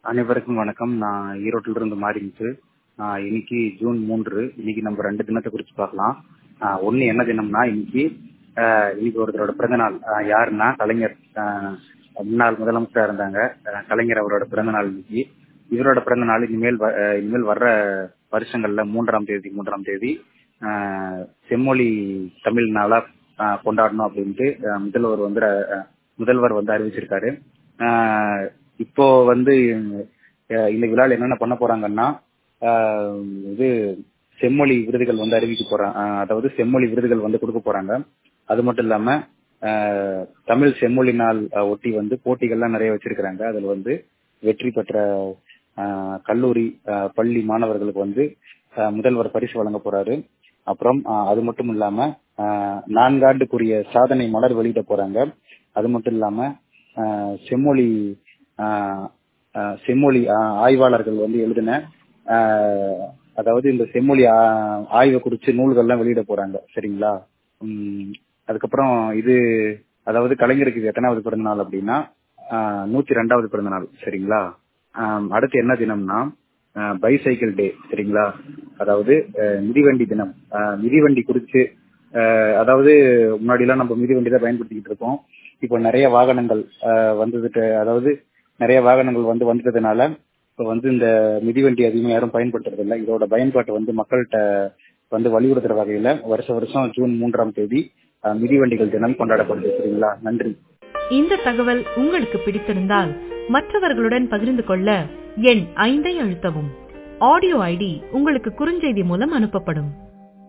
அனைவருக்கும் வணக்கம் நான் ஈரோட்டில இருந்து மாறிமுத்து ஆஹ் இன்னைக்கு ஜூன் மூன்று இன்னைக்கு நம்ம ரெண்டு தினத்தை குறித்து பார்க்கலாம் ஆஹ் ஒண்ணு என்ன தினம்னா இன்னைக்கு ஆஹ் இன்னைக்கு ஒருத்தரோட பிறந்த நாள் ஆஹ் யாருன்னா கலைஞர் ஆஹ் முன்னாள் முதலமைச்சரா இருந்தாங்க ஆஹ் கலைஞர் அவரோட பிறந்த நாள் இன்னைக்கு இவரோட பிறந்த நாள் இனிமேல் வ- ஆஹ் இனிமேல் வர்ற வருஷங்கள்ல மூன்றாம் தேதி மூன்றாம் தேதி ஆஹ் செம்மொழி தமிழ் நாளா ஆஹ் கொண்டாடணும் அப்படின்ட்டு ஆஹ் முதல்வர் வந்து ஆஹ் முதல்வர் வந்து அறிவிச்சிருக்காரு ஆஹ் இப்போ வந்து அஹ் இந்த விழாவில் என்னென்ன பண்ண போறாங்கன்னா ஆஹ் இது செம்மொழி விருதுகள் வந்து அறிவிக்க போறாங்க அதாவது செம்மொழி விருதுகள் வந்து கொடுக்க போறாங்க அது மட்டும் இல்லாம ஆஹ் தமிழ் செம்மொழி நாள் அஹ், ஒட்டி வந்து போட்டிகள்லாம் நிறைய வச்சிருக்கிறாங்க அதுல வந்து வெற்றி பெற்ற ஆஹ், கல்லூரி ஆஹ், பள்ளி மாணவர்களுக்கு வந்து ஆஹ், முதல்வர் பரிசு வழங்க போறாரு அப்புறம் ஆஹ், அது மட்டும் இல்லாம ஆஹ், நான்காண்டுக்குரிய சாதனை மலர் வெளியிட போறாங்க அது மட்டும் இல்லாம ஆஹ், செம்மொழி ஆஹ், ஆஹ், செம்மொழி ஆஹ், ஆய்வாளர்கள் வந்து எழுதின ஆஹ், அதாவது இந்த செம்மொழி ஆஹ், ஆய்வை குறிச்சு நூல்கள்லாம் வெளியிட போறாங்க சரிங்களா உம், அதுக்கப்புறம் இது அதாவது கலைஞருக்கு இது எத்தனாவது பிறந்த நாள் அப்படின்னா ஆஹ், நூத்தி ரெண்டாவது பிறந்த நாள் சரிங்களா ஆஹ், அடுத்து என்ன தினம்னா பைசைக்கிள் டே சரிங்களா அதாவது அஹ், மிதிவண்டி தினம் அஹ், மிதிவண்டி குறிச்சு அஹ், அதாவது முன்னாடி எல்லாம் நம்ம மிதிவண்டி தான் பயன்படுத்திக்கிட்டு இருக்கோம் இப்போ நிறைய வாகனங்கள் அஹ், வந்ததுட்டு அதாவது நிறைய வாகனங்கள் வந்து வந்ததுனால இப்போ வந்து இந்த மிதிவண்டி அதிகமாக யாரும் பயன்படுத்துறது இல்லை இதோட பயன்பாட்டை வந்து மக்கள்கிட்ட வந்து வலியுறுத்துற வகையில வருஷ வருஷம் ஜூன் மூன்றாம் தேதி அஹ், மிதிவண்டிகள் தினம் கொண்டாடப்படுது சரிங்களா நன்றி இந்த தகவல் உங்களுக்கு பிடித்திருந்தால் மற்றவர்களுடன் பகிர்ந்து கொள்ள எண் ஐந்தை அழுத்தவும் ஆடியோ ஐடி உங்களுக்கு குறுஞ்செய்தி மூலம் அனுப்பப்படும்